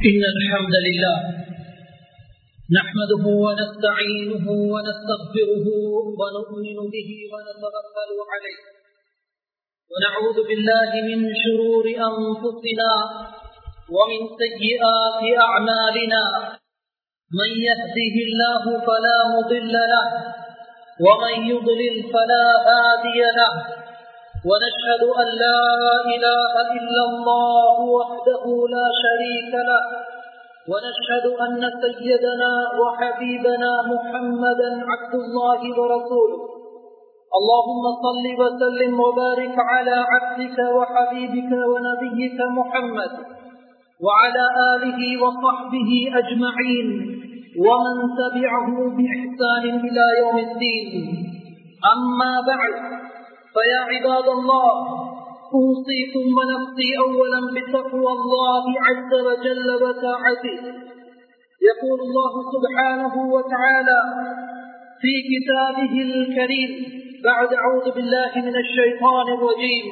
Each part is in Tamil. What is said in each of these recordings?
إن الحمد لله نحمده ونستعينه ونستغفره ونؤمن به ونتوكل عليه ونعوذ بالله من شرور أنفسنا ومن سيئات أعمالنا من يهده الله فلا مضل له ومن يضلل فلا هادي له ونشهد أن لا إله إلا الله وحده لا شريك له ونشهد أن سيدنا وحبيبنا محمدا عبد الله ورسوله اللهم صل وسلم وبارك على عبدك وحبيبك ونبيك محمد وعلى آله وصحبه أجمعين ومن تبعه بإحسان إلى يوم الدين أما بعد فيا عباد الله أوصيكم ونفسي أولا بتقوى الله عز وجل وطاعته يقول الله سبحانه وتعالى في كتابه الكريم بعد أعوذ بالله من الشيطان الرجيم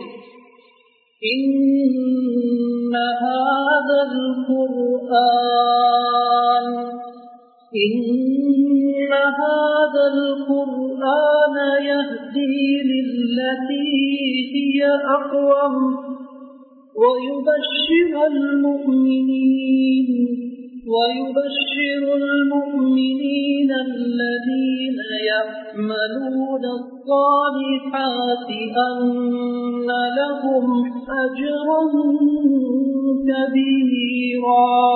إن هذا القرآن إن هذا القرآن يهدي للتي هي أقوم ويبشر المؤمنين ويبشر المؤمنين الذين يعملون الصالحات أن لهم أجرا كبيرا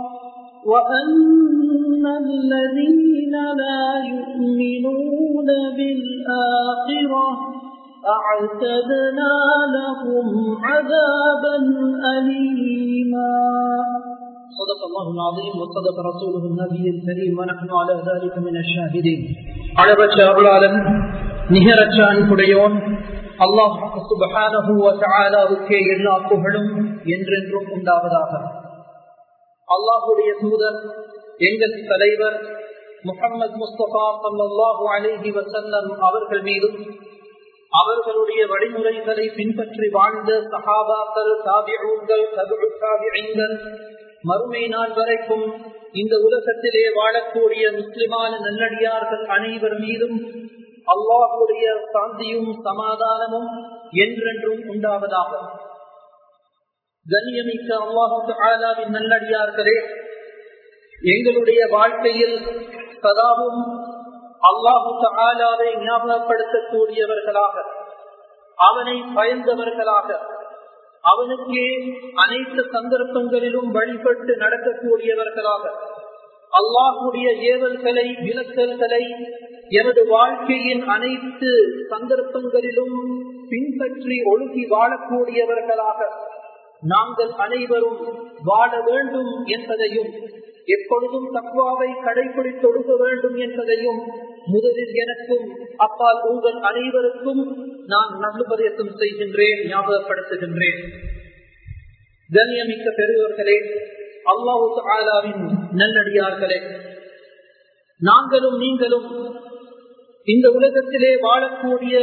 وأن الذين لا يؤمنون بالآخرة أعتدنا لهم عذابا أليما صدق الله العظيم وصدق رسوله النبي الكريم ونحن على ذلك من الشاهدين அளவற்ற அருளாளன் நிகரற்ற அன்புடையோன் அல்லாஹ் சுபஹானஹுவற்கே எல்லா புகழும் என்றென்றும் உண்டாவதாக அல்லாஹுடைய தூதர் எங்கள் தலைவர் முகமது முஸ்தபா சல்லாஹூ அலிஹி வசல்லம் அவர்கள் மீதும் அவர்களுடைய வழிமுறைகளை பின்பற்றி வாழ்ந்த சஹாபாக்கள் தாபியூங்கள் தாபியங்கள் மறுமை நாள் வரைக்கும் இந்த உலகத்திலே வாழக்கூடிய முஸ்லிமான நல்லடியார்கள் அனைவர் மீதும் அல்லாஹுடைய சாந்தியும் சமாதானமும் என்றென்றும் உண்டாவதாக கண்ணியமிக்க அல்லாஹு ஆலாவின் நல்லடியார்களே எங்களுடைய வாழ்க்கையில் சதாவும் அல்லாஹு ஆலாவை ஞாபகப்படுத்தக்கூடியவர்களாக அவனை பயந்தவர்களாக அவனுக்கே அனைத்து சந்தர்ப்பங்களிலும் வழிபட்டு நடக்கக்கூடியவர்களாக அல்லாஹுடைய ஏவல்களை விலக்கல்களை எனது வாழ்க்கையின் அனைத்து சந்தர்ப்பங்களிலும் பின்பற்றி ஒழுகி வாழக்கூடியவர்களாக நாங்கள் அனைவரும் வாழ வேண்டும் என்பதையும் எப்பொழுதும் தக்குவாவை கடைபிடித்து ஒழுக வேண்டும் என்பதையும் முதலில் எனக்கும் அப்பால் உங்கள் அனைவருக்கும் நான் நல்லுபதேசம் செய்கின்றேன் ஞாபகப்படுத்துகின்றேன் கண்ணியமிக்க பெரியவர்களே அல்லாஹு ஆலாவின் நல்லடியார்களே நாங்களும் நீங்களும் இந்த உலகத்திலே வாழக்கூடிய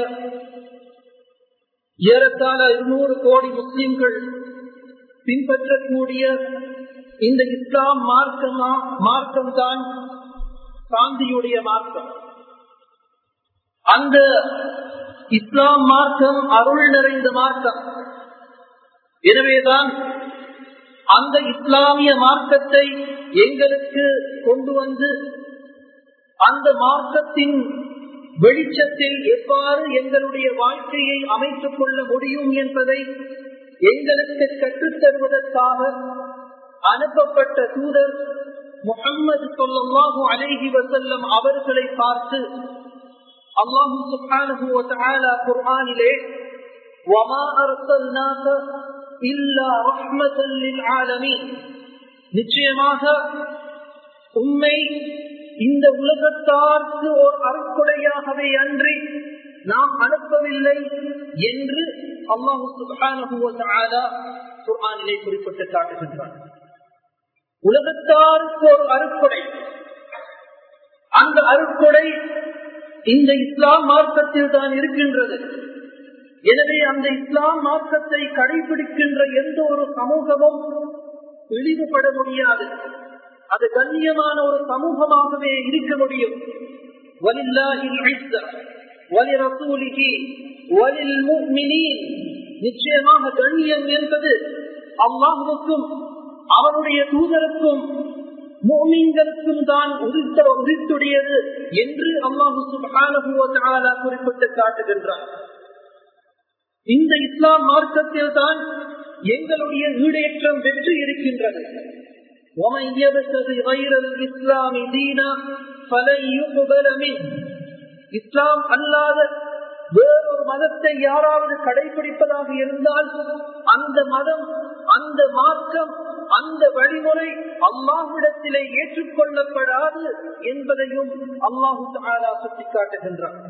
ஏறத்தாழ இருநூறு கோடி முஸ்லிம்கள் பின்பற்றக்கூடிய இந்த இஸ்லாம் மார்க்கமா மார்க்கம்தான் சாந்தியுடைய மார்க்கம் அந்த இஸ்லாம் மார்க்கம் அருள் நிறைந்த மார்க்கம் எனவேதான் அந்த இஸ்லாமிய மார்க்கத்தை எங்களுக்கு கொண்டு வந்து அந்த மார்க்கத்தின் வெளிச்சத்தில் எவ்வாறு எங்களுடைய வாழ்க்கையை அமைத்துக் கொள்ள முடியும் என்பதை எங்களுக்கு கற்றுத்தருவதற்காக அனுப்பப்பட்ட தூதர் முகம்மது சொல்லாஹு அலேஹி வசல்லம் அவர்களை பார்த்து அல்லாஹு சுப்ஹானஹு வ தஆலா குர்ஆனிலே வமா அர்சல்னாக இல்லா ரஹ்மத்தல் லில் ஆலமீன் நிச்சயமாக உண்மை இந்த உலகத்தார்க்கு ஓர் அருக்குடையாகவே அன்றி நாம் அனுப்பவில்லை என்று அல்லாஹு சுப்ஹானஹு வ தஆலா குர்ஆனிலே குறிப்பிட்டு காட்டுகின்றார் உலகத்தாருக்கு ஒரு அருக்குடை அந்த அருக்குடை இந்த இஸ்லாம் மார்க்கத்தில் தான் இருக்கின்றது எனவே அந்த இஸ்லாம் மார்க்கத்தை கடைபிடிக்கின்ற எந்த ஒரு சமூகமும் இழிவுபட முடியாது அது கண்ணியமான ஒரு சமூகமாகவே இருக்க முடியும் நிச்சயமாக கண்ணியம் என்பது அல்லாஹுக்கும் அவனுடைய தூதருக்கும் மோமீன்களுக்கும் தான் உரித்த உரித்துடையது என்று அல்லாஹு சுபான குறிப்பிட்டு காட்டுகின்றார் இந்த இஸ்லாம் மார்க்கத்தில் தான் எங்களுடைய ஈடேற்றம் வெற்றி இருக்கின்றது இஸ்லாம் அல்லாத வேறொரு மதத்தை யாராவது கடைபிடிப்பதாக இருந்தால் அந்த மதம் அந்த மார்க்கம் அந்த வழிமுறை அல்லாஹ்விடத்திலே ஏற்றுக்கொள்ளப்படாது என்பதையும் அல்லாஹு தாலா சுட்டிக்காட்டுகின்றார்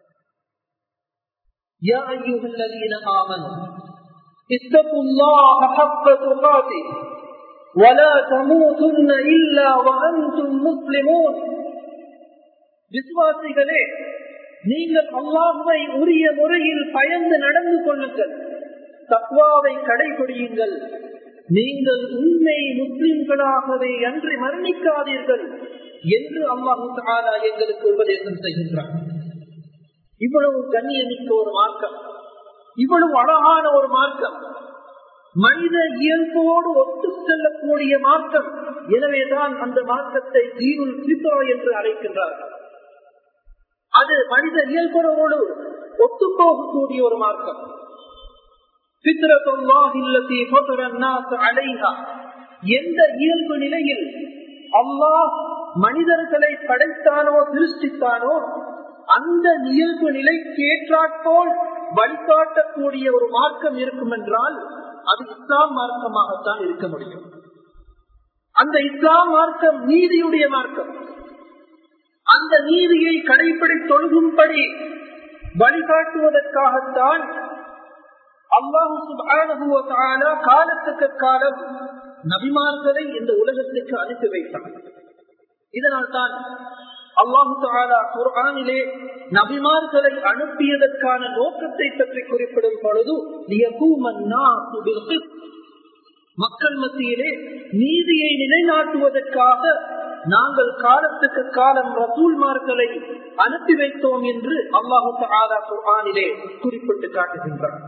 يا أيها الذين آمنوا اتقوا الله حق تقاته ولا تموتن إلا وأنتم مسلمون விசுவாசிகளே நீங்கள் அல்லாஹுவை உரிய முறையில் பயந்து நடந்து கொள்ளுங்கள் தக்வாவை கடைபிடியுங்கள் நீங்கள் உண்மை முஸ்லிம்களாகவே அன்றி மரணிக்காதீர்கள் என்று அல்லாஹு தாலா எங்களுக்கு உபதேசம் செய்கின்றார் இவ்வளவு கண்ணியமிக்க ஒரு மார்க்கம் இவ்வளவு அழகான ஒரு மார்க்கம் மனித இயல்போடு ஒத்து செல்லக்கூடிய மார்க்கம் எனவேதான் அந்த மார்க்கத்தை தீருள் சித்ரா என்று அழைக்கின்றார்கள் அது மனித இயல்போடு ஒத்துப்போகக்கூடிய ஒரு மார்க்கம் எந்த இயல்பு நிலையில் அல்லாஹ் மனிதர்களை படைத்தானோ திருஷ்டித்தானோ அந்த இயல்பு நிலைக்கு ஏற்றாற்போல் வழிகாட்டக்கூடிய ஒரு மார்க்கம் இருக்கும் என்றால் அது இஸ்லாம் மார்க்கமாகத்தான் இருக்க முடியும் அந்த இஸ்லாம் மார்க்கம் நீதியுடைய மார்க்கம் அந்த நீதியை கடைபிடி தொழுகும்படி வழிகாட்டுவதற்காகத்தான் அல்லாஹு காலத்துக்கு காலம் நபிமார்களை இந்த உலகத்துக்கு அனுப்பி வைத்தார் இதனால் தான் அல்லாஹு தாலா குர்ஆனிலே நபிமார்களை அனுப்பியதற்கான நோக்கத்தை பற்றி குறிப்பிடும் பொழுது மக்கள் மத்தியிலே நீதியை நிலைநாட்டுவதற்காக நாங்கள் காலத்துக்கு காலம் ரசூல்மார்களை அனுப்பி வைத்தோம் என்று அல்லாஹு தாலா குர்ஆனிலே குறிப்பிட்டு காட்டுகின்றார்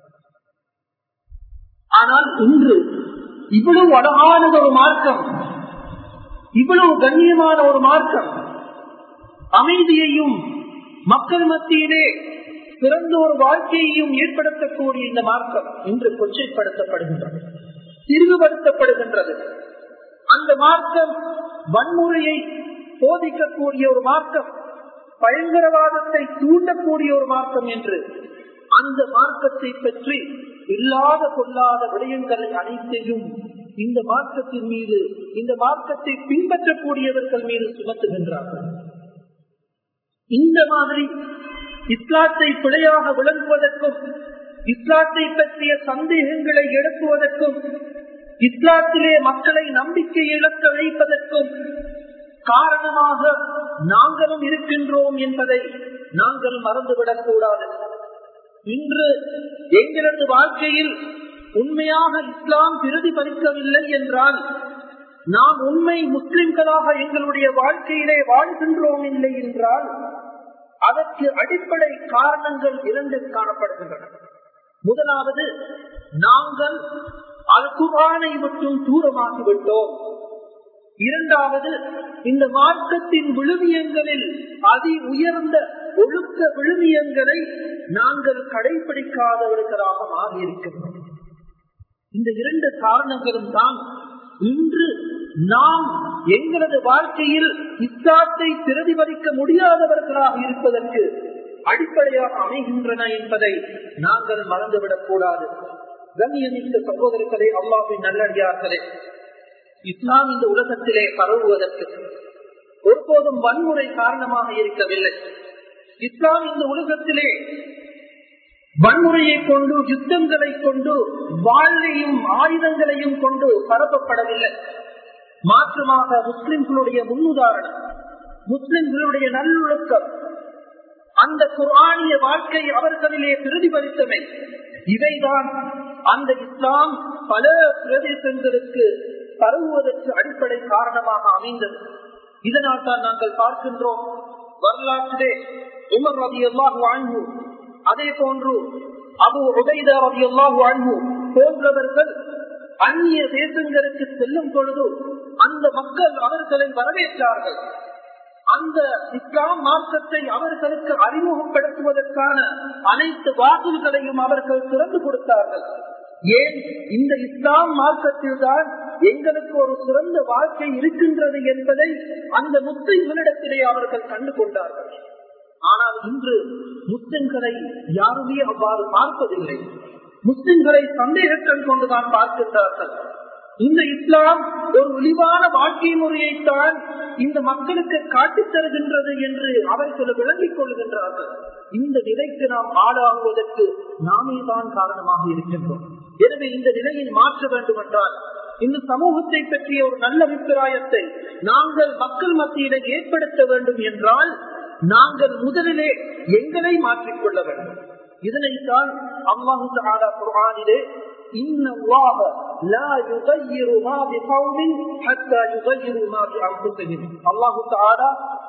ஆனால் இன்று இவ்வளவு அழகானது ஒரு மார்க்கம் இவ்வளவு கண்ணியமான ஒரு மார்க்கம் அமைதியையும் மக்கள் மத்தியிலே சிறந்த ஒரு வாழ்க்கையையும் ஏற்படுத்தக்கூடிய இந்த மார்க்கம் இன்று கொச்சைப்படுத்தப்படுகின்றது திரிவுபடுத்தப்படுகின்றது அந்த மார்க்கம் வன்முறையை போதிக்கக்கூடிய ஒரு மார்க்கம் பயங்கரவாதத்தை தூண்டக்கூடிய ஒரு மார்க்கம் என்று அந்த மார்க்கத்தை பற்றி இல்லாத கொள்ளாத விடயங்களை அனைத்தையும் இந்த மார்க்கத்தின் மீது இந்த மார்க்கத்தை பின்பற்றக்கூடியவர்கள் மீது சுமத்துகின்றார்கள் இந்த மாதிரி இஸ்லாத்தை பிழையாக விளங்குவதற்கும் இஸ்லாத்தை பற்றிய சந்தேகங்களை எழுப்புவதற்கும் இஸ்லாத்திலே மக்களை நம்பிக்கை இழக்க வைப்பதற்கும் காரணமாக நாங்களும் இருக்கின்றோம் என்பதை நாங்கள் மறந்துவிடக் கூடாது இன்று எங்களது வாழ்க்கையில் உண்மையாக இஸ்லாம் பிரதிபலிக்கவில்லை என்றால் நாம் உண்மை முஸ்லிம்களாக எங்களுடைய வாழ்க்கையிலே வாழ்கின்றோம் இல்லை என்றால் அதற்கு அடிப்படை காரணங்கள் இரண்டு காணப்படுகின்றன முதலாவது நாங்கள் அல் குரானை மட்டும் தூரமாகிவிட்டோம் இரண்டாவது இந்த மார்க்கத்தின் விழுமியங்களில் அதி உயர்ந்த ஒழுக்க விழுமியங்களை நாங்கள் கடைபிடிக்காதவர்களாக மாறியிருக்கின்றோம் இந்த இரண்டு காரணங்களும் தான் இன்று நாம் எங்களது வாழ்க்கையில் இஸ்லாத்தை பிரதிபலிக்க முடியாதவர்களாக இருப்பதற்கு அடிப்படையாக அமைகின்றன என்பதை நாங்கள் மறந்துவிடக் கூடாது கண்ணியமிக்க சகோதரர்களே அல்லாவின் நல்லடியார்களே இஸ்லாம் இந்த உலகத்திலே பரவுவதற்கு ஒருபோதும் வன்முறை காரணமாக இருக்கவில்லை இஸ்லாம் இந்த உலகத்திலே வன்முறையை கொண்டு யுத்தங்களை கொண்டு வாழ்வையும் ஆயுதங்களையும் கொண்டு பரப்பப்படவில்லை மாற்றமாக முஸ்லிம்களுடைய முன்னுதாரணம் முஸ்லிம்களுடைய நல்லொழுக்கம் அந்த குரானிய வாழ்க்கை அவர்களிலே பிரதிபலித்தவை இவைதான் அந்த இஸ்லாம் பல பிரதேசங்களுக்கு பரவுவதற்கு அடிப்படை காரணமாக அமைந்தது இதனால் தான் நாங்கள் பார்க்கின்றோம் வரலாற்றிலே உமர் ரவி அல்லாஹு வாழ்வு அதே போன்று அபு உபைதா ரவி அல்லாஹு வாழ்வு போன்றவர்கள் அந்நிய தேசங்களுக்கு செல்லும் பொழுது அந்த மக்கள் அவர்களை வரவேற்றார்கள் அந்த இஸ்லாம் மார்க்கத்தை அவர்களுக்கு அறிமுகப்படுத்துவதற்கான அனைத்து வாசல்களையும் அவர்கள் திறந்து கொடுத்தார்கள் ஏன் இந்த இஸ்லாம் மார்க்கத்தில் தான் எங்களுக்கு ஒரு சிறந்த வாழ்க்கை இருக்கின்றது என்பதை அந்த முஸ்லிம்களிடத்திலே அவர்கள் கண்டு கொண்டார்கள் ஆனால் இன்று முஸ்லிம்களை யாருமே அவ்வாறு பார்ப்பதில்லை முஸ்லிம்களை சந்தேகங்கள் கொண்டுதான் பார்க்கின்றார்கள் இந்த இஸ்லாம் ஒரு இழிவான வாழ்க்கை முறையைத்தான் இந்த மக்களுக்கு காட்டித் தருகின்றது என்று அவர்கள் விளங்கிக் கொள்கின்றார்கள் இந்த நிலைக்கு நாம் ஆளாகுவதற்கு நாமே தான் காரணமாக இருக்கின்றோம் எனவே இந்த நிலையை மாற்ற வேண்டும் என்றால் இந்த சமூகத்தை பற்றிய ஒரு நல்ல அபிப்பிராயத்தை நாங்கள் மக்கள் மத்தியில ஏற்படுத்த வேண்டும் என்றால் நாங்கள் முதலிலே எங்களை மாற்றிக்கொள்ள வேண்டும் இதனைத்தான் அல்லாஹு குரானிலே إن الله لا يغير ما بقوم حتى يغيروا ما بأنفسهم الله تعالى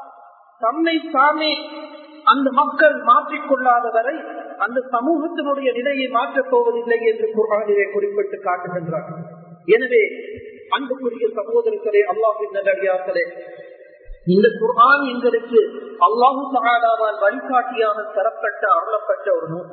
தம்மை தாமே அந்த மக்கள் மாற்றிக்கொள்ளாத வரை அந்த சமூகத்தினுடைய நிலையை மாற்றப் போவதில்லை என்று குரானிலே குறிப்பிட்டு காட்டுகின்றார் எனவே அன்புக்குரிய சகோதரர்களே அல்லாஹின் நல்லடியார்களே இந்த குர்ஆன் எங்களுக்கு அல்லாஹு சகாதாவால் வழிகாட்டியாக தரப்பட்ட அருளப்பட்ட ஒரு நூல்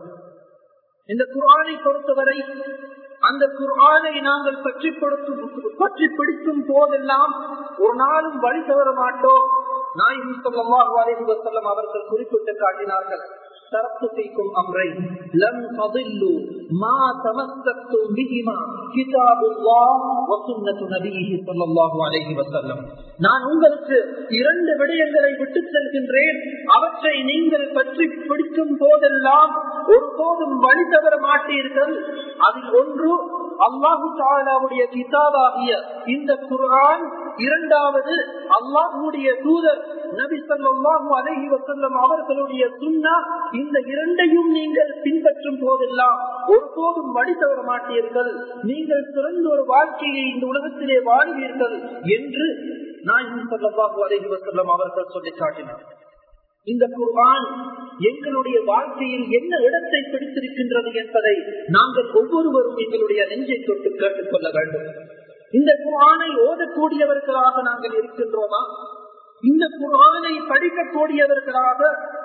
இந்த குர்ஆனை பொறுத்தவரை அந்த குர்ஆனை நாங்கள் பற்றி கொடுக்கும் பற்றி பிடிக்கும் போதெல்லாம் ஒரு நாளும் வழி தவற மாட்டோம் நாயகம் சொல்லமாக அலைஹி வஸல்லம் அவர்கள் குறிப்பிட்டு காட்டினார்கள் تركت فيكم امرين لم تضلوا ما تمسكتم بهما كتاب الله وسنه نبيه صلى الله عليه وسلم நான் உங்களுக்கு இரண்டு விடயங்களை விட்டு செல்கின்றேன் அவற்றை நீங்கள் பற்றி பிடிக்கும் போதெல்லாம் ஒருபோதும் வழி தவற மாட்டீர்கள் அதில் ஒன்று அல்லாஹு தாலாவுடைய கிதாபாகிய இந்த குரான் இரண்டாவது அல்லாஹுடைய தூதர் நபி சொல்லாஹு அலஹி வசல்லம் அவர்களுடைய சுண்ணா இந்த இரண்டையும் நீங்கள் பின்பற்றும் போதெல்லாம் ஒருபோதும் வழி தவற மாட்டீர்கள் நீங்கள் சிறந்த ஒரு வாழ்க்கையை இந்த உலகத்திலே வாழ்வீர்கள் என்று நாயகம் சொல்லாஹு அலஹி வசல்லம் அவர்கள் சொல்லி காட்டினார் இந்த குர்ஆன் எங்களுடைய வாழ்க்கையில் என்ன இடத்தை பிடித்திருக்கின்றது என்பதை நாங்கள் ஒவ்வொருவரும் எங்களுடைய நெஞ்சை தொட்டு கேட்டுக்கொள்ள வேண்டும் இந்த குர்ஆனை ஓதக்கூடியவர்களாக நாங்கள் இருக்கின்றோமா இந்த குர்ஆனை படிக்கக்கூடியவர்களாக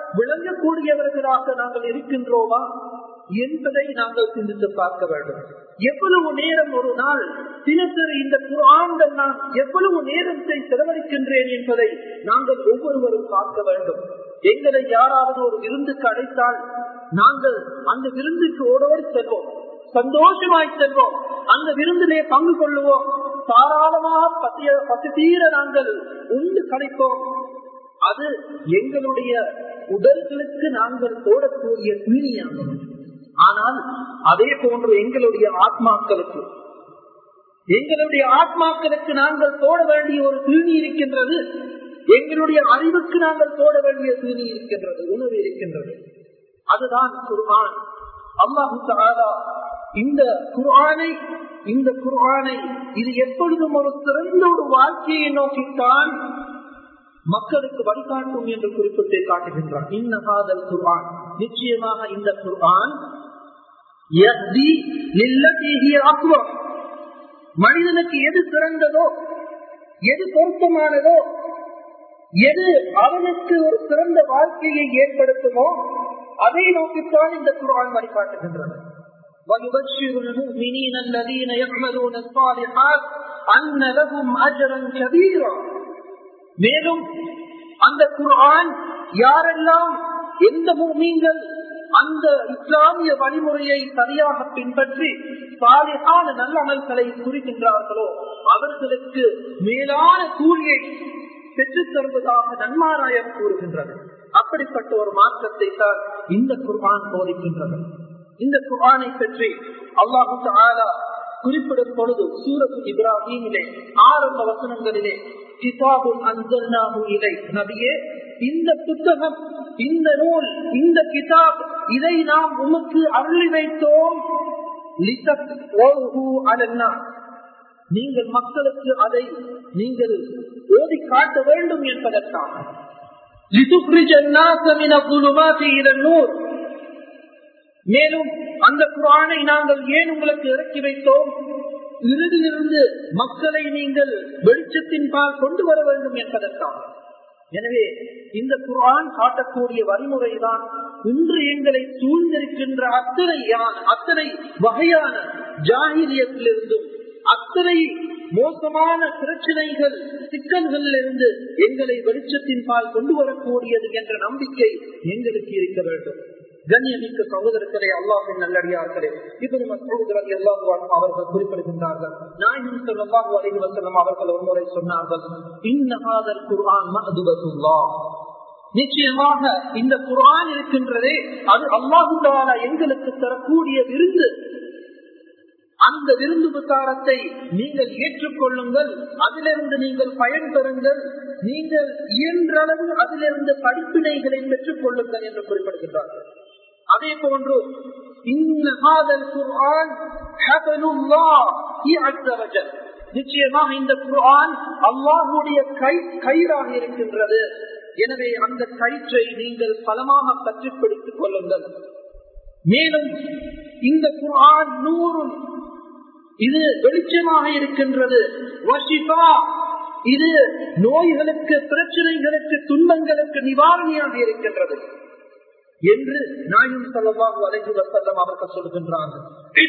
விளங்கக்கூடியவர்களாக நாங்கள் இருக்கின்றோமா என்பதை நாங்கள் சிந்தித்து பார்க்க வேண்டும் எவ்வளவு நேரம் ஒரு நாள் தினசரி இந்த குரான்கள் நான் எவ்வளவு நேரத்தை செலவழிக்கின்றேன் என்பதை நாங்கள் ஒவ்வொருவரும் பார்க்க வேண்டும் எங்களை யாராவது ஒரு விருந்துக்கு அழைத்தால் நாங்கள் அந்த விருந்துக்கு ஓடோடி செல்வோம் சந்தோஷமாய் செல்வோம் அந்த விருந்திலே பங்கு கொள்ளுவோம் தாராளமாக பசிய பசி தீர நாங்கள் உண்டு கலைப்போம் அது எங்களுடைய உடல்களுக்கு நாங்கள் போடக்கூடிய தீனியாகும் ஆனால் அதே போன்று எங்களுடைய ஆத்மாக்களுக்கு எங்களுடைய ஆத்மாக்களுக்கு நாங்கள் போட வேண்டிய ஒரு தீனி இருக்கின்றது எங்களுடைய அறிவுக்கு நாங்கள் போட வேண்டிய தீனி இருக்கின்றது உணவு இருக்கின்றது அதுதான் குர்ஆன் அல்லாஹு தாலா இந்த குர்ஆனை இந்த குர்ஆனை இது எப்பொழுதும் ஒரு சிறந்த ஒரு வாழ்க்கையை நோக்கித்தான் மக்களுக்கு வழிகாட்டும் என்று குறிப்பிட்டு காட்டுகின்றான் இன்னகாதல் குர்ஆன் நிச்சயமாக இந்த குர்ஆன் மனிதனுக்கு எது சிறந்ததோ எது பொருத்தமானதோ எது அவனுக்கு ஒரு சிறந்த வாழ்க்கையை ஏற்படுத்துமோ அதை நோக்கித்தான் இந்த குர்ஆன் வழிகாட்டுகின்றது ويبشر المؤمنين الذين يعملون الصالحات أن لهم أجرا كبيرا மேலும் அந்த குர்ஆன் யாரெல்லாம் எந்த மூமீன்கள் அந்த இஸ்லாமிய வழிமுறையை சரியாக பின்பற்றி சாலிகான நல்ல அமல்களை குறிக்கின்றார்களோ அவர்களுக்கு மேலான கூலியை பெற்றுத் தருவதாக நன்மாராயம் கூறுகின்றது அப்படிப்பட்ட ஒரு மாற்றத்தை தான் இந்த குர்ஆன் போதிக்கின்றது இந்த குர்ஆனை பற்றி அல்லாஹு தாலா குறிப்பிடும் பொழுது சூரத்து இப்ராஹிமிலே ஆரம்ப வசனங்களிலே கிதாபுல் அன்சல்னாஹு இலை நபியே இந்த புத்தகம் இந்த நூல் இந்த கிதாப் இதை நாம் உமக்கு அருளி வைத்தோம் நீங்கள் மக்களுக்கு அதை நீங்கள் ஓதி காட்ட வேண்டும் என்பதற்காக لِتُخْرِجَ النَّاسَ مِنَ الظُّلُمَاتِ إِلَى النُّورِ மேலும் அந்த குரானை நாங்கள் ஏன் உங்களுக்கு இறக்கி வைத்தோம் இறுதியிலிருந்து மக்களை நீங்கள் வெளிச்சத்தின் பால் கொண்டு வர வேண்டும் என்பதற்காக எனவே இந்த குரான் காட்டக்கூடிய வழிமுறைதான் இன்று எங்களை சூழ்ந்திருக்கின்ற அத்தனை அத்தனை வகையான ஜாகிரியத்திலிருந்தும் அத்தனை மோசமான பிரச்சனைகள் சிக்கல்களில் இருந்து எங்களை வெளிச்சத்தின் பால் கொண்டு வரக்கூடியது என்ற நம்பிக்கை எங்களுக்கு இருக்க வேண்டும் கண்ணியமிக்க சகோதரர்களே அல்லாஹின் நல்லடியார்களே இப்படி மசூதரர் எல்லாம் அவர்கள் குறிப்பிடுகின்றார்கள் நாயகம் சொல்லலாம் அலைஹி வசல்லம் அவர்கள் ஒருமுறை சொன்னார்கள் இன்னஹாதல் குர்ஆன் மஹதுபத்துல்லா நிச்சயமாக இந்த குர்ஆன் இருக்கின்றதே அது அல்லாஹு தாலா எங்களுக்கு தரக்கூடிய விருந்து அந்த விருந்து பிரச்சாரத்தை நீங்கள் ஏற்றுக்கொள்ளுங்கள் அதிலிருந்து நீங்கள் பயன் பெறுங்கள் நீங்கள் இயன்றளவு அதிலிருந்து படிப்பினைகளை பெற்றுக் கொள்ளுங்கள் என்று குறிப்பிடுகின்றார்கள் அதே போன்று நிச்சயமாக இந்த குரான் அல்லாஹுடைய கை கயிறாக இருக்கின்றது எனவே அந்த கயிற்றை நீங்கள் பலமாக பற்றி பிடித்துக் கொள்ளுங்கள் மேலும் இந்த குரான் நூறு இது வெளிச்சமாக இருக்கின்றது இது நோய்களுக்கு பிரச்சனைகளுக்கு துன்பங்களுக்கு நிவாரணியாக இருக்கின்றது என்று நாயும் சொல்லவாகு அலைஹி வசல்லம் அவர்கள் சொல்கின்றார்கள்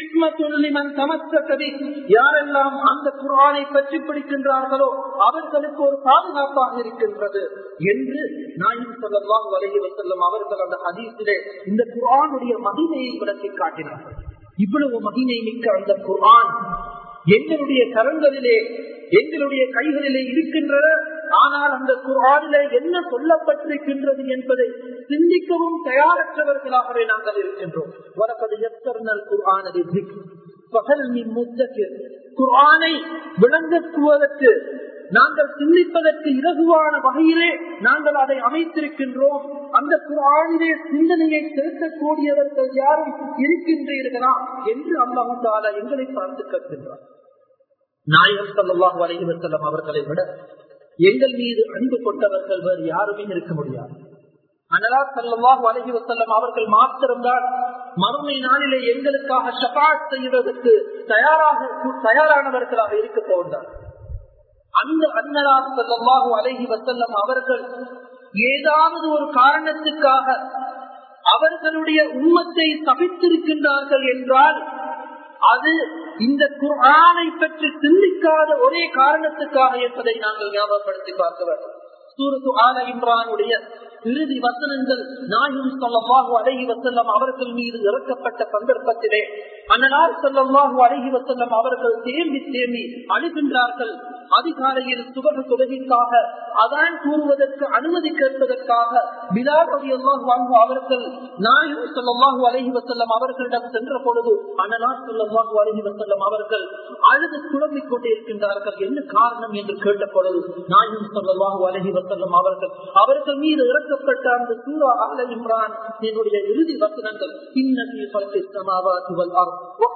யாரெல்லாம் அந்த குரானை பற்றி பிடிக்கின்றார்களோ அவர்களுக்கு ஒரு பாதுகாப்பாக இருக்கின்றது என்று நாயும் சொல்லவாகு அலைஹி வசல்லம் அவர்கள் அந்த ஹதீஸிலே இந்த குரானுடைய மகிமையை விளக்கி காட்டினார்கள் இவ்வளவு மகிமை மிக்க அந்த குரான் எங்களுடைய கரங்களிலே எங்களுடைய கைகளிலே இருக்கின்றன ஆனால் அந்த குரானிலே என்ன சொல்லப்பட்டிருக்கின்றது என்பதை சிந்திக்கவும் தயாரற்றவர்களாகவே நாங்கள் இருக்கின்றோம் வரப்பது எத்தர்னல் குரானது பகல் மின் முத்தக்கு குரானை விளங்குவதற்கு நாங்கள் சிந்திப்பதற்கு இலகுவான வகையிலே நாங்கள் அதை அமைத்திருக்கின்றோம் அந்த குரானிலே சிந்தனையை செலுத்தக்கூடியவர்கள் யாரும் இருக்கின்றீர்களா என்று அல்லாஹு தாலா எங்களை பார்த்து கற்கின்றார் நாயகம் சல்லாஹு அலைஹி வசல்லம் அவர்களை விட எங்கள் மீது அன்பு கொண்டவர்கள் வேறு யாருமே இருக்க முடியாது அனலா சல்லாஹு அலஹி வசல்லம் அவர்கள் மாத்திரம்தான் மறுமை நாளிலே எங்களுக்காக ஷபாட் செய்வதற்கு தயாராக தயாரானவர்களாக இருக்க போன்றார் அந்த அன்னலா சல்லாஹு அலஹி வசல்லம் அவர்கள் ஏதாவது ஒரு காரணத்துக்காக அவர்களுடைய உண்மத்தை தவித்திருக்கின்றார்கள் என்றால் அது இந்த குரானை பற்றி சிந்திக்காத ஒரே காரணத்துக்காக என்பதை நாங்கள் ஞாபகப்படுத்தி பார்க்க வேண்டும் சூரத்து ஆல இம்ரானுடைய இறுதி வசனங்கள் நாயும் சொல்லவாகு அழகி வசல்லம் அவர்கள் மீது இறக்கப்பட்ட சந்தர்ப்பத்திலே அண்ணனார் சொல்லவாகு அழகி வசல்லம் அவர்கள் தேம்பி தேம்பி அழுகின்றார்கள் அதிகாலையில் சுபக தொழுகைக்காக அதான் கூறுவதற்கு அனுமதி கேட்பதற்காக பிலால் ரவி அல்லாஹ் வாங்கு அவர்கள் நாயும் சொல்லவாகு அழகி வசல்லம் அவர்களிடம் சென்ற பொழுது அண்ணனார் சொல்லவாகு அழகி வசல்லம் அவர்கள் அழுது குழம்பிக் கொண்டே இருக்கின்றார்கள் என்ன காரணம் என்று கேட்ட பொழுது நாயும் சொல்லவாகு அழகி வசல்லம் அவர்கள் அவர்கள் மீது இறக்கப்பட்ட அந்த சூரா ஆல இம்ரான் என்னுடைய இறுதி வசனங்கள் இன்னி பல்கி சமாவாதி வல்லார்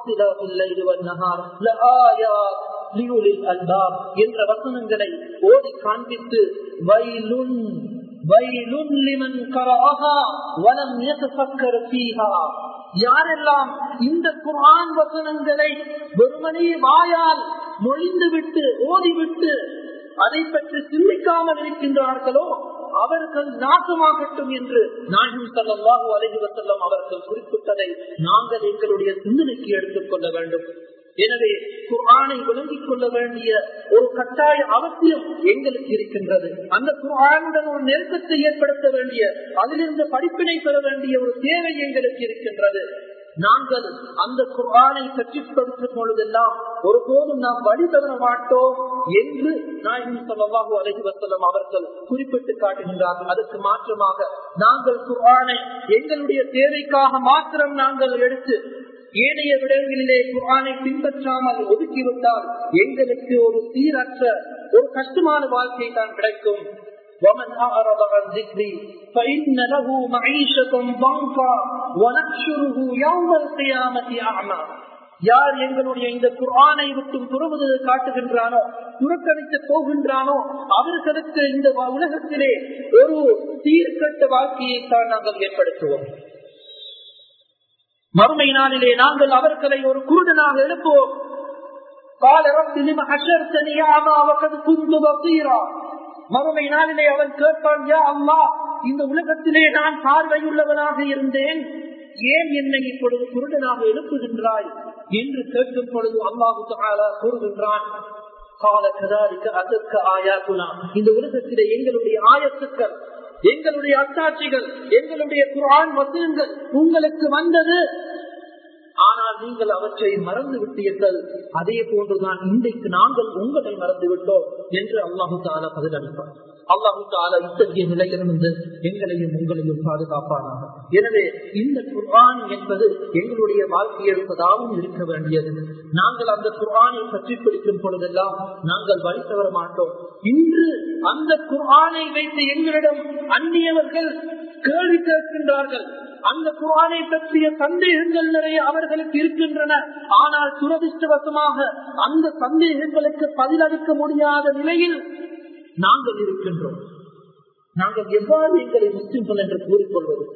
என்ற வசனங்களை ஓடி காண்பித்து வயலுன் வயலுன் லிமன் கராஹா வலம் யதஃபக்கர் ஃபீஹா யாரெல்லாம் இந்த குர்ஆன் வசனங்களை வெறுமனே வாயால் மொழிந்துவிட்டு ஓதிவிட்டு அதை பற்றி சிந்திக்காமல் இருக்கின்றார்களோ அவர்கள் நாசமாகட்டும் என்று நாயும் சல்லாஹூ அலஹி வசல்லம் அவர்கள் குறிப்பிட்டதை நாங்கள் எங்களுடைய சிந்தனைக்கு எடுத்துக் கொள்ள வேண்டும் எனவே குர்ஆனை விளங்கிக் கொள்ள வேண்டிய ஒரு கட்டாய அவசியம் எங்களுக்கு இருக்கின்றது அந்த குர்ஆனுடன் ஒரு நெருக்கத்தை ஏற்படுத்த வேண்டிய அதிலிருந்து படிப்பினை பெற வேண்டிய ஒரு தேவை எங்களுக்கு இருக்கின்றது நாங்கள் அந்த குர்ஆனை கற்றுப்படுத்தும் பொழுதெல்லாம் ஒருபோதும் நாம் வழி தவற மாட்டோம் என்று நாயகம் சல்லாஹூ அலஹி வசல்லம் அவர்கள் குறிப்பிட்டு காட்டுகின்றார்கள் அதற்கு மாற்றமாக நாங்கள் குர்ஆனை எங்களுடைய தேவைக்காக மாத்திரம் நாங்கள் எடுத்து ஏனைய விடயங்களிலே குரானை பின்பற்றாமல் ஒதுக்கிவிட்டால் எங்களுக்கு ஒரு சீரற்ற ஒரு கஷ்டமான வாழ்க்கை தான் கிடைக்கும் ومن أعرض عن ذكري فإن له معيشة ضنكا ونحشره يوم القيامة أعمى யார் எங்களுடைய இந்த குர்ஆனை விட்டு துறவுதல் காட்டுகின்றானோ புறக்கணித்து போகின்றானோ அவர்களுக்கு இந்த உலகத்திலே ஒரு சீர்கட்ட வாழ்க்கையை தான் நாங்கள் ஏற்படுத்துவோம் மறுமை நாளிலே நாங்கள் அவர்களை ஒரு குருடனாக எழுப்புவோம் قال رب لم حشرتني أعمى وقد كنت بصيرا மறுமை நாளிலே அவன் கேட்பான் யா அல்லா இந்த உலகத்திலே நான் பார்வையுள்ளவனாக இருந்தேன் ஏன் என்னை இப்பொழுது குருடனாக எழுப்புகின்றாய் என்று கேட்கும் பொழுது அல்லாஹு தஆலா கூறுகின்றான் கால கதாரிக்க அதற்கு ஆயாத்துனா இந்த உலகத்திலே எங்களுடைய ஆயத்துக்கள் எங்களுடைய அத்தாட்சிகள் எங்களுடைய குரான் வசனங்கள் உங்களுக்கு வந்தது ஆனால் நீங்கள் அவற்றை மறந்து விட்டீர்கள் அதே போன்றுதான் இன்றைக்கு நாங்கள் உங்களை மறந்து விட்டோம் என்று அல்லாஹு தாலா பதிலளிப்பார் அல்லாஹு தாலா இத்தகைய நிலையிலிருந்து எங்களையும் உங்களையும் பாதுகாப்பானாக எனவே இந்த குர்ஆன் என்பது எங்களுடைய வாழ்க்கையில் சதாவும் இருக்க வேண்டியது நாங்கள் அந்த குர்ஆனை பற்றி பிடிக்கும் பொழுதெல்லாம் நாங்கள் வழி தவற மாட்டோம் இன்று அந்த குர்ஆனை வைத்து எங்களிடம் அந்நியவர்கள் கேள்வி கேட்கின்றார்கள் அந்த குரானை பற்றிய சந்தேகங்கள் நிறைய அவர்களுக்கு இருக்கின்றன ஆனால் துரதிருஷ்டவசமாக அந்த சந்தேகங்களுக்கு பதிலளிக்க முடியாத நிலையில் நாங்கள் இருக்கின்றோம் நாங்கள் எவ்வாறு எங்களை முஸ்லிம்கள் என்று கூறிக்கொள்வது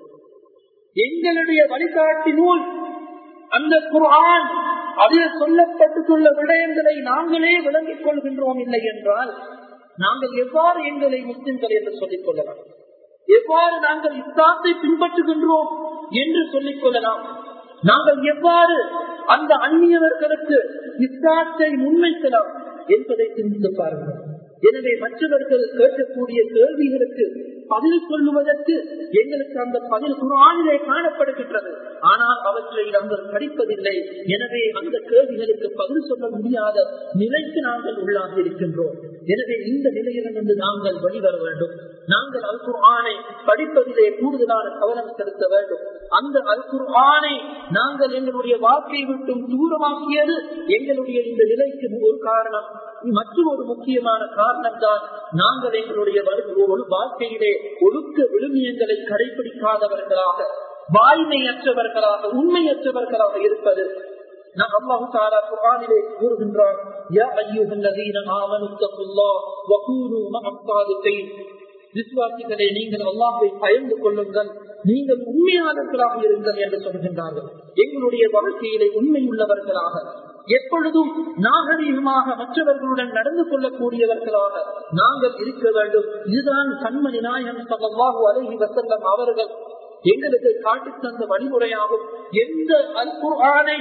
எங்களுடைய வழிகாட்டி நூல் அந்த குரான் அதில் சொல்லப்பட்டுள்ள விடயங்களை நாங்களே விளங்கிக் கொள்கின்றோம் இல்லை என்றால் நாங்கள் எவ்வாறு எங்களை முஸ்லிம்கள் என்று சொல்லிக் கொள்ளலாம் எவ்வாறு நாங்கள் இஸ்லாத்தை பின்பற்றுகின்றோம் என்று சொல்லிக் கொள்ளலாம் நாங்கள் எவ்வாறு அந்த அந்நியவர்களுக்கு இஸ்லாத்தை முன்வைக்கலாம் என்பதை சிந்தித்து பாருங்கள் எனவே மற்றவர்கள் கேட்கக்கூடிய கேள்விகளுக்கு பதில் சொல்லுவதற்கு எங்களுக்கு அந்த பதில் குரானிலே காணப்படுகின்றது ஆனால் அவற்றை நாங்கள் படிப்பதில்லை எனவே அந்த கேள்விகளுக்கு பதில் சொல்ல முடியாத நிலைக்கு நாங்கள் உள்ளாக இருக்கின்றோம் எனவே இந்த நிலையிலிருந்து நாங்கள் வெளிவர வேண்டும் நாங்கள் அல் குர்ஆனை படிப்பதிலே கூடுதலான கவனம் செலுத்த வேண்டும் அந்த அல் குர்ஆனை நாங்கள் எங்களுடைய வாழ்க்கையை விட்டும் தூரமாக்கியது எங்களுடைய இந்த நிலைக்கு ஒரு காரணம் மற்றும் ஒரு முக்கியமான காரணம் தான் நாங்கள் எங்களுடைய ஒரு வாழ்க்கையிலே ஒழுக்க விழுமியங்களை கடைபிடிக்காதவர்களாக வாய்மையற்றவர்களாக உண்மையற்றவர்களாக இருப்பது நாம் அல்லாஹு தாலா குர்ஆனிலே கூறுகின்றான் யா அய்யுஹல்லதீன ஆமனு தக்குல்லாஹ் வகூனு மஅஸ்ஸாதிகீன் விசுவாசிகளே நீங்கள் அல்லாஹை பயந்து கொள்ளுங்கள் நீங்கள் உண்மையாளர்களாக இருங்கள் என்று சொல்கின்றார்கள் எங்களுடைய வாழ்க்கையிலே உண்மை உள்ளவர்களாக எப்பொழுதும் நாகரீகமாக மற்றவர்களுடன் நடந்து கொள்ளக்கூடியவர்களாக நாங்கள் இருக்க வேண்டும் இதுதான் கண்மணி நாயகம் சல்லாஹூ அலஹி வசல்லம் அவர்கள் எங்களுக்கு காட்டி தந்த வழிமுறையாகும் எந்த அல்குர்ஆனை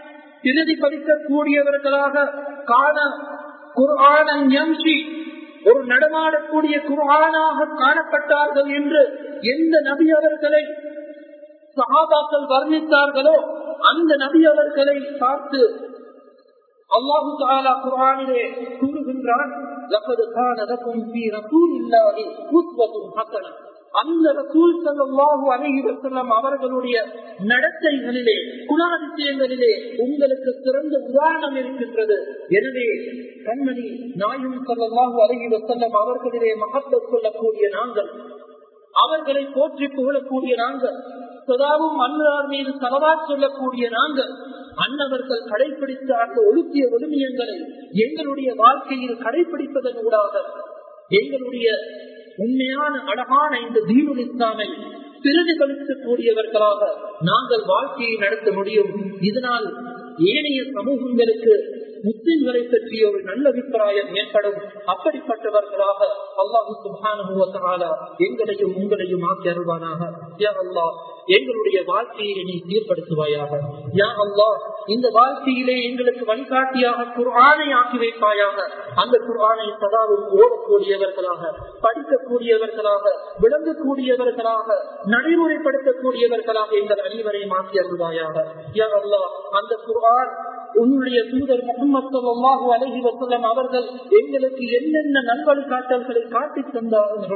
இறுதி படிக்கக்கூடியவர்களாக காண குர்ஆனன் யம்ஷி ஒரு நடமாடக்கூடிய குர்ஆனாக காணப்பட்டார்கள் என்று எந்த நபி அவர்களை சகாபாக்கள் வர்ணித்தார்களோ அந்த நபி அவர்களை பார்த்து அல்லாஹு தாலா குரானிலே கூறுகின்றான் அந்த ரசூல் சல்லாஹூ அலஹி வசல்லம் அவர்களுடைய நடத்தைகளிலே குணாதிசயங்களிலே உங்களுக்கு சிறந்த உதாரணம் இருக்கின்றது எனவே கண்மணி நாயும் சல்லாஹூ அலஹி வசல்லம் அவர்களிலே மகத்துவ கொள்ளக்கூடிய நாங்கள் அவர்களை போற்றி புகழக்கூடிய நாங்கள் சதாவும் அன்னார் மீது சலவா சொல்லக்கூடிய நாங்கள் அன்னவர்கள் கடைபிடித்த அந்த ஒழுக்கிய ஒழுமியங்களை எங்களுடைய வாழ்க்கையில் கடைபிடிப்பதன் ஊடாக எங்களுடைய உண்மையான அழகான இந்த தீனுல் இஸ்லாமை பிரதிபலிக்கக்கூடியவர்களாக நாங்கள் வாழ்க்கையை நடத்த முடியும் இதனால் ஏனைய சமூகங்களுக்கு முஸ்லிம்களை பற்றிய ஒரு நல்ல அபிப்பிராயம் ஏற்படும் அப்படிப்பட்டவர்களாக அல்லாஹு சுபானுவத்தாலா எங்களையும் உங்களையும் ஆக்கி அருள்வானாக யா அல்லா எங்களுடைய வாழ்க்கையை நீ சீர்படுத்துவாயாக யா அல்லா இந்த வாழ்க்கையிலே எங்களுக்கு வழிகாட்டியாக குர்ஆனை ஆக்கி வைப்பாயாக அந்த குர்ஆனை சதாவும் ஓடக்கூடியவர்களாக படிக்கக்கூடியவர்களாக விளங்கக்கூடியவர்களாக நடைமுறைப்படுத்தக்கூடியவர்களாக எங்கள் அனைவரையும் ஆக்கி அருள்வாயாக யா அல்லா அந்த குர்ஆன் உன்னுடைய தூதர் முகமது அலஹி வசல்லம் அவர்கள் எங்களுக்கு என்னென்ன நல்வழிகாட்டல்களை காட்டி தந்தார்களோ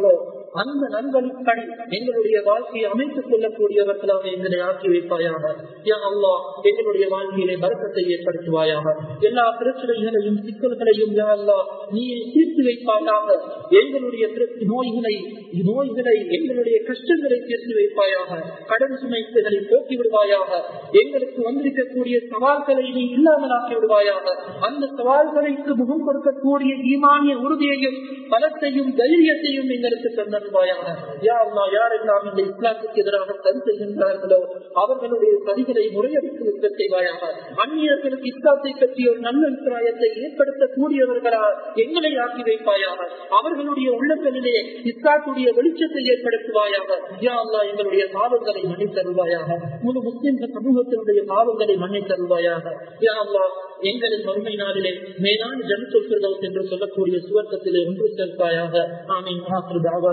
அந்த நண்பனுப்படி எங்களுடைய வாழ்க்கையை அமைத்துக் கொள்ளக்கூடியவர்களாக எங்களை ஆக்கி வைப்பாயாக யா அல்லா எங்களுடைய வாழ்க்கையிலே பரக்கத்தை ஏற்படுத்துவாயாக எல்லா பிரச்சனைகளையும் சிக்கல்களையும் யா அல்லா நீ தீர்த்து வைப்பாயாக எங்களுடைய நோய்களை நோய்களை எங்களுடைய கஷ்டங்களை தீர்த்து வைப்பாயாக கடன் சுமைகளை போக்கி விடுவாயாக எங்களுக்கு வந்திருக்கக்கூடிய சவால்களை நீ இல்லாமலாக்கி விடுவாயாக அந்த சவால்களுக்கு முகம் கொடுக்கக்கூடிய ஈமானிய உறுதியையும் பலத்தையும் தைரியத்தையும் எங்களுக்கு தந்தருவாயாக யாருமா யாரெல்லாம் இந்த இஸ்லாத்துக்கு எதிராக சரி செய்கின்றார்களோ அவர்களுடைய சதிகளை முறையடித்து செய்வாயாக அந்நியர்களுக்கு இஸ்லாத்தை பற்றி ஒரு நல்ல அபிப்பிராயத்தை ஏற்படுத்தக்கூடியவர்களா எங்களை ஆக்கி வைப்பாயாக அவர்களுடைய உள்ளங்களிலே இஸ்லாத்துடைய வெளிச்சத்தை ஏற்படுத்துவாயாக யா அல்லா எங்களுடைய பாவங்களை மன்னித்தருவாயாக முழு முஸ்லிம் சமூகத்தினுடைய பாவங்களை மன்னித்தருவாயாக யா அல்லா எங்களின் மறுமை நாளிலே மேலான ஜனத்தொற்கிறதோ என்று சொல்லக்கூடிய சுவர்க்கத்திலே ஒன்று சேர்ப்பாயாக ஆமீன்